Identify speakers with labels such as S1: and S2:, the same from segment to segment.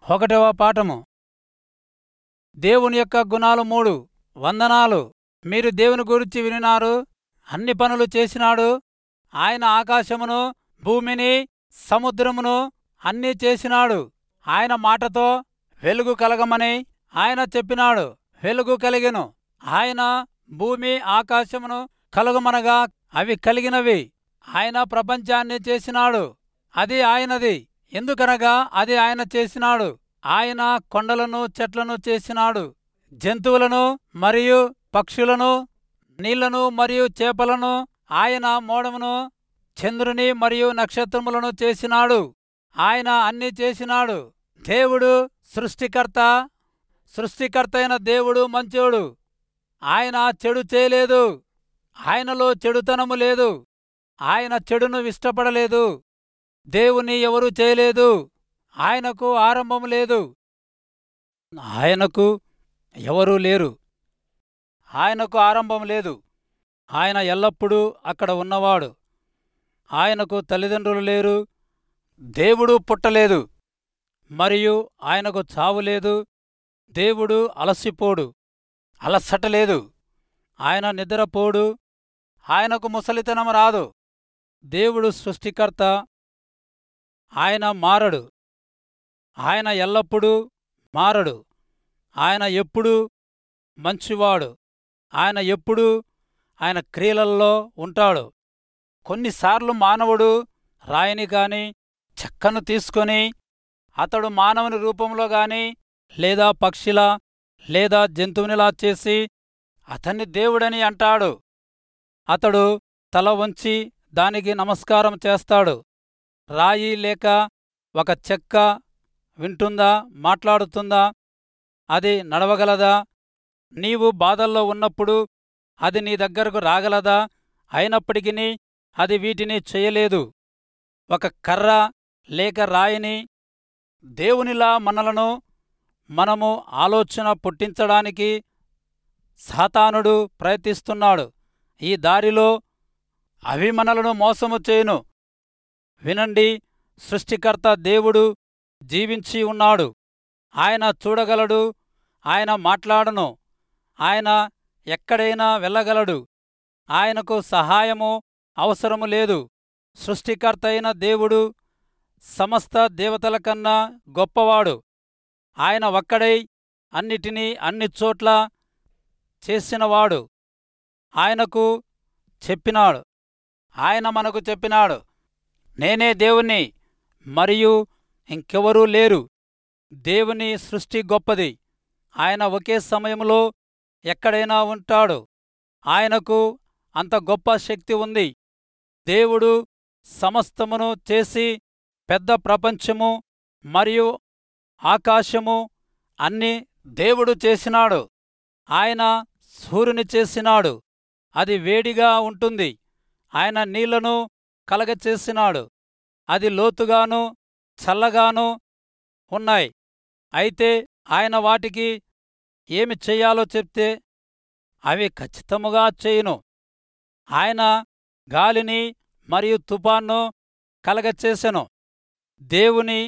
S1: ఒకటవ పాఠము దేవుని యొక్క గుణాలు మూడు వందనాలు మీరు దేవుని గురించి వినినారు అన్ని పనులు చేసినాడు ఆయన ఆకాశమును భూమిని సముద్రమును అన్నీ చేసినాడు ఆయన మాటతో వెలుగు కలగమని ఆయన చెప్పినాడు వెలుగు కలిగెను ఆయన భూమి ఆకాశమును కలుగమనగా అవి కలిగినవి ఆయన ప్రపంచాన్ని చేసినాడు అది ఆయనది ఎందుకనగా అది ఆయన చేసినాడు ఆయన కొండలను చెట్లను చేసినాడు జంతువులను మరియు పక్షులను నీళ్లను మరియు చేపలను ఆయన మోడమును చంద్రుని మరియు నక్షత్రములను చేసినాడు ఆయన అన్ని చేసినాడు దేవుడు సృష్టికర్త సృష్టికర్తైన దేవుడు మంచోడు ఆయన చెడు చేయలేదు ఆయనలో చెడుతనము లేదు ఆయన చెడును ఇష్టపడలేదు దేవుని ఎవరూ చేయలేదు ఆయనకు ఆరంభం లేదు ఆయనకు ఎవరూ లేరు ఆయనకు ఆరంభం లేదు ఆయన ఎల్లప్పుడూ అక్కడ ఉన్నవాడు ఆయనకు తల్లిదండ్రులు లేరు దేవుడు పుట్టలేదు మరియు ఆయనకు చావు లేదు దేవుడు అలసిపోడు అలసటలేదు ఆయన నిద్రపోడు ఆయనకు ముసలితనం రాదు దేవుడు సృష్టికర్త ఆయన మారడు ఆయన ఎల్లప్పుడూ మారడు ఆయన ఎప్పుడూ మంచివాడు ఆయన ఎప్పుడూ ఆయన క్రియలల్లో ఉంటాడు కొన్నిసార్లు మానవుడు రాయిని కాని చెక్కను తీసుకొని అతడు మానవుని రూపంలో గాని లేదా పక్షిలా లేదా జంతువునిలా చేసి అతన్ని దేవుడని అంటాడు అతడు తల వంచి దానికి నమస్కారం చేస్తాడు రాయి లేక ఒక చెక్క వింటుందా మాట్లాడుతుందా అది నడవగలదా నీవు బాధల్లో ఉన్నప్పుడు అది నీ దగ్గరకు రాగలదా అయినప్పటికీ అది వీటిని చేయలేదు ఒక కర్ర లేక రాయిని దేవునిలా మనలను మనము ఆలోచన పుట్టించడానికి సాతానుడు ప్రయత్నిస్తున్నాడు ఈ దారిలో అవి మనలను మోసము చేయును వినండి సృష్టికర్త దేవుడు జీవించి ఉన్నాడు ఆయన చూడగలడు ఆయన మాట్లాడను ఆయన ఎక్కడైనా వెళ్ళగలడు ఆయనకు సహాయము అవసరము లేదు సృష్టికర్త అయిన దేవుడు సమస్త దేవతల కన్నా గొప్పవాడు ఆయన ఒక్కడై అన్నిటినీ అన్ని చోట్ల చేసినవాడు ఆయనకు చెప్పినాడు ఆయన మనకు చెప్పినాడు నేనే దేవుణ్ణి మరియు ఇంకెవరూ లేరు దేవుని సృష్టి గొప్పది ఆయన ఒకే సమయంలో ఎక్కడైనా ఉంటాడు ఆయనకు అంత గొప్ప శక్తి ఉంది దేవుడు సమస్తమును చేసి పెద్ద ప్రపంచము మరియు ఆకాశము అన్ని దేవుడు చేసినాడు ఆయన సూర్యుని చేసినాడు అది వేడిగా ఉంటుంది ఆయన నీళ్లను కలగచేసినాడు అది లోతుగాను చల్లగాను ఉన్నాయి అయితే ఆయన వాటికి ఏమి చెయ్యాలో చెప్తే అవి ఖచ్చితముగా చేయును ఆయన గాలిని మరియు తుపాన్ను కలగచేసెను దేవుని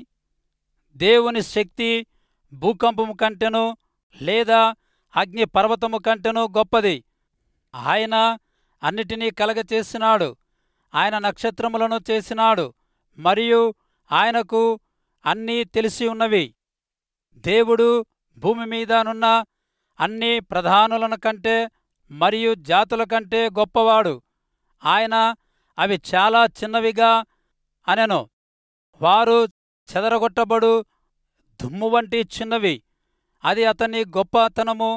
S1: దేవుని శక్తి భూకంపము కంటెను లేదా అగ్ని పర్వతము కంటెను గొప్పది ఆయన అన్నిటినీ కలగచేసినాడు ఆయన నక్షత్రములను చేసినాడు మరియు ఆయనకు అన్నీ తెలిసి ఉన్నవి దేవుడు భూమి మీదనున్న అన్ని ప్రధానులను కంటే మరియు జాతుల కంటే గొప్పవాడు ఆయన అవి చాలా చిన్నవిగా అనెను వారు చెదరగొట్టబడు దుమ్ము వంటి చిన్నవి అది అతని గొప్పతనము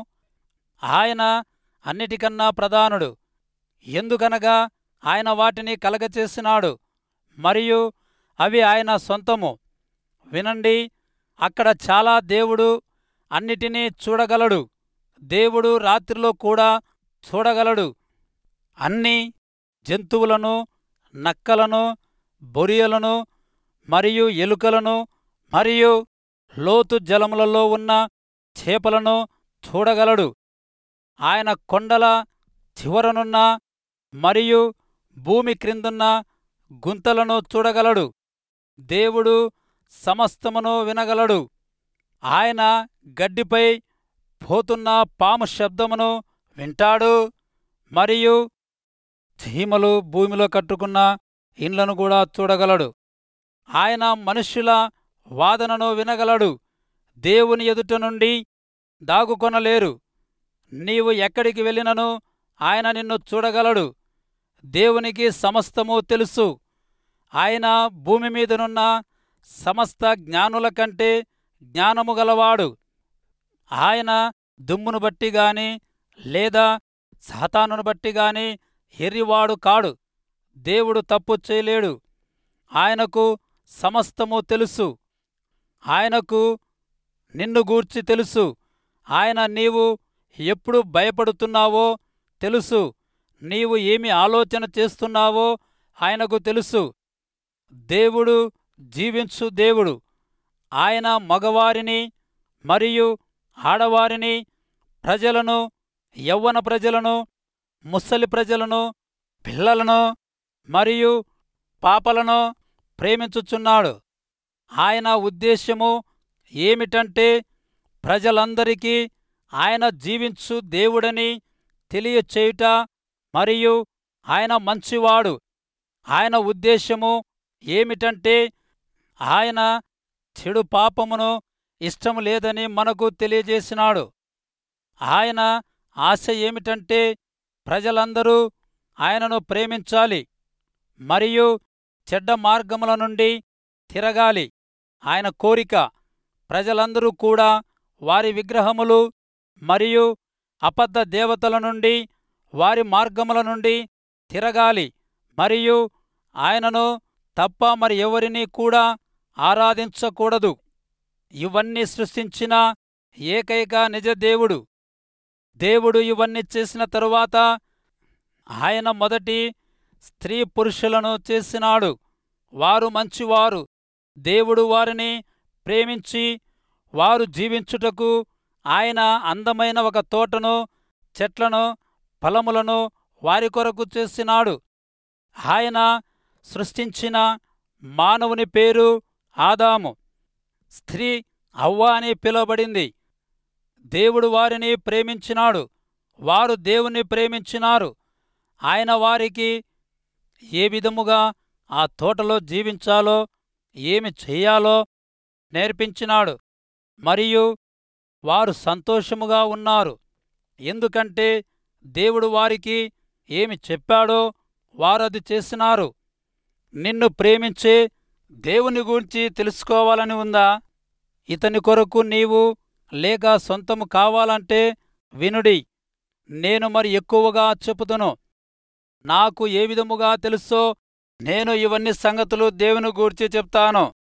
S1: ఆయన అన్నిటికన్నా ప్రధానుడు ఎందుకనగా ఆయన వాటిని కలగచేసినాడు మరియు అవి ఆయన సొంతము వినండి అక్కడ చాలా దేవుడు అన్నిటినీ చూడగలడు దేవుడు రాత్రిలో కూడా చూడగలడు అన్ని జంతువులను నక్కలను బొరియలను మరియు ఎలుకలను మరియు లోతు జలములలో ఉన్న చేపలను చూడగలడు ఆయన కొండల చివరనున్న మరియు భూమి క్రిందున్న గుంతలను చూడగలడు దేవుడు సమస్తమును వినగలడు ఆయన గడ్డిపై పోతున్న పాము శబ్దమును వింటాడు మరియు చీమలు భూమిలో కట్టుకున్న ఇండ్లను కూడా చూడగలడు ఆయన మనుష్యుల వాదనను వినగలడు దేవుని ఎదుట నుండి దాగుకొనలేరు నీవు ఎక్కడికి వెళ్ళినను ఆయన నిన్ను చూడగలడు దేవునికి సమస్తము తెలుసు ఆయన భూమి మీదనున్న సమస్త జ్ఞానుల కంటే జ్ఞానము గలవాడు ఆయన దుమ్మును బట్టి గాని లేదా సాతానును బట్టి గాని ఎర్రివాడు కాడు దేవుడు తప్పు చేయలేడు ఆయనకు సమస్తము తెలుసు ఆయనకు నిన్ను గూర్చి తెలుసు ఆయన నీవు ఎప్పుడు భయపడుతున్నావో తెలుసు నీవు ఏమి ఆలోచన చేస్తున్నావో ఆయనకు తెలుసు దేవుడు జీవించు దేవుడు ఆయన మగవారిని మరియు ఆడవారిని ప్రజలను యవ్వన ప్రజలను ముసలి ప్రజలను పిల్లలను మరియు పాపలను ప్రేమించుచున్నాడు ఆయన ఉద్దేశ్యము ఏమిటంటే ప్రజలందరికీ ఆయన జీవించు దేవుడని తెలియచేయుట మరియు ఆయన మంచివాడు ఆయన ఉద్దేశ్యము ఏమిటంటే ఆయన చెడు పాపమును ఇష్టం లేదని మనకు తెలియజేసినాడు ఆయన ఆశ ఏమిటంటే ప్రజలందరూ ఆయనను ప్రేమించాలి మరియు చెడ్డ మార్గముల నుండి తిరగాలి ఆయన కోరిక ప్రజలందరూ కూడా వారి విగ్రహములు మరియు అబద్ధ దేవతల నుండి వారి మార్గముల నుండి తిరగాలి మరియు ఆయనను తప్ప మరి ఎవరినీ కూడా ఆరాధించకూడదు ఇవన్నీ సృష్టించిన ఏకైక నిజ దేవుడు దేవుడు ఇవన్నీ చేసిన తరువాత ఆయన మొదటి స్త్రీ పురుషులను చేసినాడు వారు మంచివారు దేవుడు వారిని ప్రేమించి వారు జీవించుటకు ఆయన అందమైన ఒక తోటను చెట్లను ఫలములను వారి కొరకు చేసినాడు ఆయన సృష్టించిన మానవుని పేరు ఆదాము స్త్రీ అవ్వ అని పిలువబడింది దేవుడు వారిని ప్రేమించినాడు వారు దేవుని ప్రేమించినారు ఆయన వారికి ఏ విధముగా ఆ తోటలో జీవించాలో ఏమి చెయ్యాలో నేర్పించినాడు మరియు వారు సంతోషముగా ఉన్నారు ఎందుకంటే దేవుడు వారికి ఏమి చెప్పాడో వారది చేసినారు నిన్ను ప్రేమించే దేవుని గురించి తెలుసుకోవాలని ఉందా ఇతని కొరకు నీవు లేక సొంతము కావాలంటే వినుడి నేను మరి ఎక్కువగా చెప్పుతును నాకు ఏ విధముగా తెలుసో నేను ఇవన్నీ సంగతులు దేవుని గూర్చి చెప్తాను